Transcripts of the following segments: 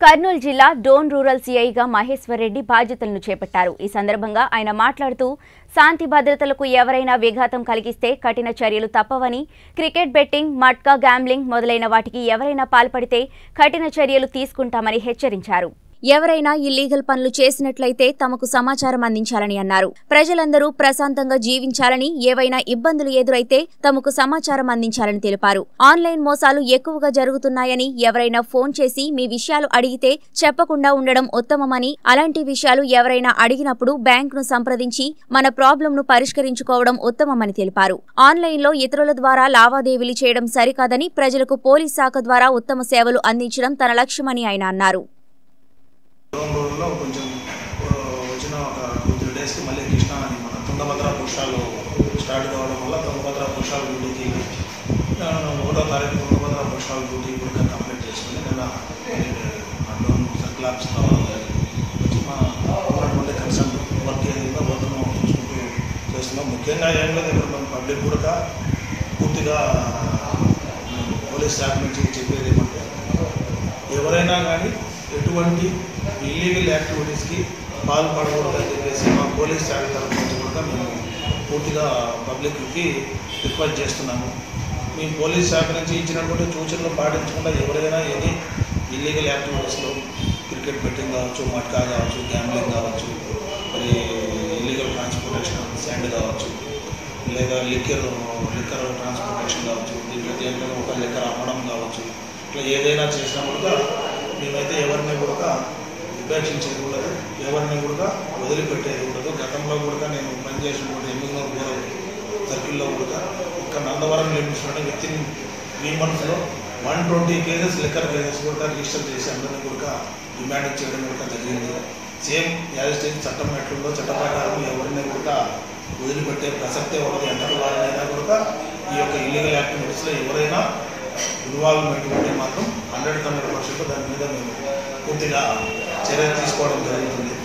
కర్నూలు జిల్లా డోన్ రూరల్ సీఐగా మహేశ్వర్ రెడ్డి బాధ్యతలను చేపట్టారు ఈ సందర్భంగా ఆయన మాట్లాడుతూ శాంతి భద్రతలకు ఎవరైనా విఘాతం కలిగిస్తే కఠిన చర్యలు తప్పవని క్రికెట్ బెట్టింగ్ మట్కా గ్యాంబ్లింగ్ మొదలైన వాటికి ఎవరైనా పాల్పడితే కఠిన చర్యలు తీసుకుంటామని హెచ్చరించారు ఎవరైనా ఇల్లీగల్ పనులు చేసినట్లయితే తమకు సమాచారం అందించాలని అన్నారు ప్రజలందరూ ప్రశాంతంగా జీవించాలని ఏవైనా ఇబ్బందులు ఎదురైతే తమకు సమాచారం అందించాలని తెలిపారు ఆన్లైన్ మోసాలు ఎక్కువగా జరుగుతున్నాయని ఎవరైనా ఫోన్ చేసి మీ విషయాలు అడిగితే చెప్పకుండా ఉండడం ఉత్తమమని అలాంటి విషయాలు ఎవరైనా అడిగినప్పుడు బ్యాంకును సంప్రదించి మన ప్రాబ్లంను పరిష్కరించుకోవడం ఉత్తమమని తెలిపారు ఆన్లైన్లో ఇతరుల ద్వారా లావాదేవీలు చేయడం సరికాదని ప్రజలకు పోలీస్ శాఖ ద్వారా ఉత్తమ సేవలు అందించడం తన లక్ష్యమని ఆయన అన్నారు రోమ్ రోడ్లో కొంచెం ఆ, వచ్చిన ఒక టూ త్రీ డేస్కి మళ్ళీ కృష్ణ అని మన తుంగభద్ర పుష్పాలు స్టార్ట్ కావడం వల్ల తుంగభద్ర పుష్పాలు డ్యూటీకి ఆ, ఒకటో తారీఖు తుంగభద్ర పుష్పాలు డ్యూటీ కూడా కంప్లీట్ చేసుకుని నిన్న డోన్ సర్కిల్ ఆఫీస్ రావడం జరిగింది. వచ్చి మా ఉన్నటువంటి కన్సర్న్ వర్క్ ఏదైందో వర్క్ చూసుకుంటూ చేస్తున్నాం ముఖ్యంగా ఏం లేదు ఇక్కడ మన పబ్లిక్ కూడా పూర్తిగా పోలీస్ శాఖ నుంచి చెప్పేది ఏమంటే ఎవరైనా కానీ ఎటువంటి ఇల్లీగల్ యాక్టివిటీస్కి పాల్పడకూడదని చెప్పేసి మా పోలీస్ శాఖ తరఫు నుంచి కూడా మేము పూర్తిగా పబ్లిక్కి రిక్వెస్ట్ చేస్తున్నాము మీ పోలీస్ శాఖ నుంచి ఇచ్చినటువంటి సూచనలు పాటించకుండా ఎవరైనా ఎనీ ఇల్లీగల్ యాక్టివిటీస్లో క్రికెట్ బెట్టింగ్ కావచ్చు మట్కా కావచ్చు గ్యాంబ్లింగ్ కావచ్చు మరి ఇల్లీగల్ ట్రాన్స్పోర్టేషన్ శాండ్ కావచ్చు లేదా లిక్కర్ లిక్కర్ ట్రాన్స్పోర్టేషన్ కావచ్చు దీంట్లో దేంట్లో ఒక లిక్కర్ అమ్మడం కావచ్చు ఇట్లా ఏదైనా చేసినా కూడా మేమైతే ఎవరిని కూడా ఉపేక్షించేది ఉండదు ఎవరిని కూడా వదిలిపెట్టేది ఉండదు గతంలో కూడా నేను పనిచేసిన కూడా ఎనిమిదిలో కూడా సర్కిల్లో కూడా ఇక్కడ నందవరం లిమిట్స్లోనే విత్ ఇన్ త్రీ మంత్స్లో one twenty cases liquor cases కూడా రిజిస్టర్ చేసి అందరినీ కూడా డిమాండ్ చేయడం కూడా జరిగింది సేమ్ యాజిస్టేజ్ చట్టం ఎట్లుందో చట్ట ప్రకారం ఎవరిని కూడా వదిలిపెట్టే ప్రసక్తే ఉండదు ఎంతటి వారినైనా కూడా ఈ యొక్క ఇల్లీగల్ యాక్టివిటీస్లో ఎవరైనా ఇన్వాల్వ్మెంట్ ఉంటే మాత్రం హండ్రెడ్ హండ్రెడ్ పర్సెంట్ దాని మీద మేము పూర్తిగా చర్య తీసుకోవడం జరుగుతుంది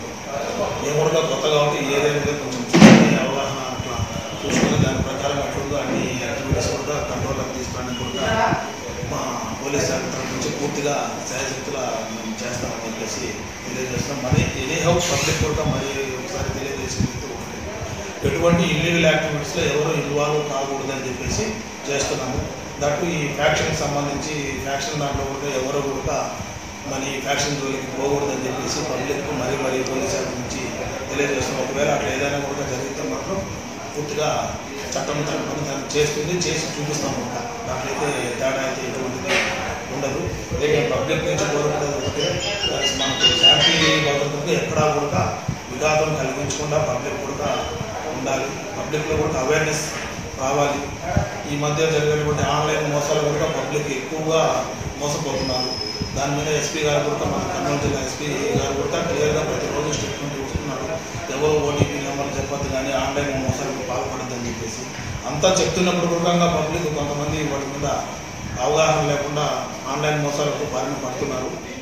మేము కూడా కొత్తగా ఉంటే ఏదైనా కొంచెం చూసుకుని అవగాహన అట్లా చూసుకుని దాని ప్రకారం ఎట్లుందో అన్ని యాక్టివిటీస్ కూడా కంట్రోల్లోకి తీసుకోవడానికి కూడా మా పోలీస్ శాఖ తరఫు నుంచి పూర్తిగా శాయశక్తుల మేము చేస్తామని చెప్పేసి తెలియజేస్తాం మరి ఎనీ హౌస్ పబ్లిక్ కూడా మరి ఒకసారి తెలియజేసింది ఒకటి ఎటువంటి ఇల్లీగల్ యాక్టివిటీస్లో ఎవరు ఇన్వాల్వ్ కాకూడదని చెప్పేసి చేస్తున్నాము దట్టు ఈ ఫ్యాక్షన్కి సంబంధించి ఫ్యాక్షన్ దాంట్లో కూడా ఎవరు కూడా మరి ఫ్యాక్షన్ జోలికి పోకూడదని చెప్పేసి పబ్లిక్ మరీ మరీ పోలీస్ శాఖ నుంచి తెలియజేస్తున్నాం ఒకవేళ అట్లా ఏదైనా కూడా జరిగితే మాత్రం పూర్తిగా చట్టం తన పని తను చేస్తుంది చేసి చూపిస్తాం కూడా దాంట్లో అయితే తేడా అయితే ఎటువంటిది ఉండదు రేపు పబ్లిక్ నుంచి కోరుకునేది ఒకటే మనకు శాంతి భద్రతకు ఎక్కడా కూడా విఘాతం కలిగించకుండా పబ్లిక్ కూడా ఉండాలి పబ్లిక్లో కూడా అవేర్నెస్ రావాలి ఈ మధ్య జరిగేటువంటి ఆన్లైన్ మోసాలు కూడా పబ్లిక్ ఎక్కువగా మోసపోతున్నారు దాని మీద ఎస్పీ గారు కూడా మన కర్నూలు జిల్లా ఎస్పీ గారు కూడా క్లియర్గా ప్రతిరోజు స్టేట్మెంట్ చూస్తున్నారు ఎవరు ఓటీపీ నెంబర్ చెప్పొద్దు కానీ ఆన్లైన్ మోసాలకు పాల్పడద్దని చెప్పేసి అంతా చెప్తున్నప్పుడు కూడా పబ్లిక్ కొంతమంది వాటి మీద అవగాహన లేకుండా ఆన్లైన్ మోసాలకు బారిన పడుతున్నారు